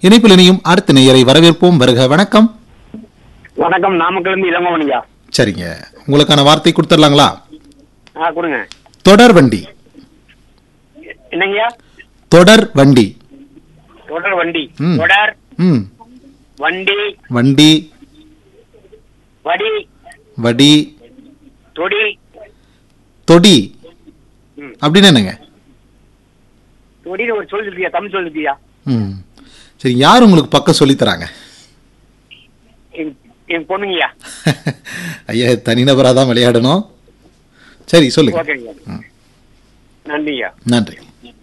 இணைப்பில் இணையும் அடுத்த நேயரை வரவேற்போம் வருக வணக்கம் வணக்கம் நாமக்கல் இருந்து இளங்கோவனியா சரிங்க உங்களுக்கான வார்த்தை கொடுத்துடலாங்களா ஆ கொடுங்க தொடர் வண்டி என்னங்கய்யா தொடர் வண்டி தொடர் வண்டி ம். தொடர் ம் வண்டி வண்டி வடி வடி தொடி தொடி ம். அப்படின்னு என்னங்க தொடின்னு ஒரு சொல் இருக்கியா தமிழ் சொல் இருக்கியா ம் சரி யார் உங்களுக்கு பக்கம் சொல்லித் தராங்க என் என் பொண்ணுங்கய்யா ஐயா தனிநபராக தான் விளையாடணும் சரி சொல்லுங்க ஓகேங்க நன்றிங்கய்யா நன்றி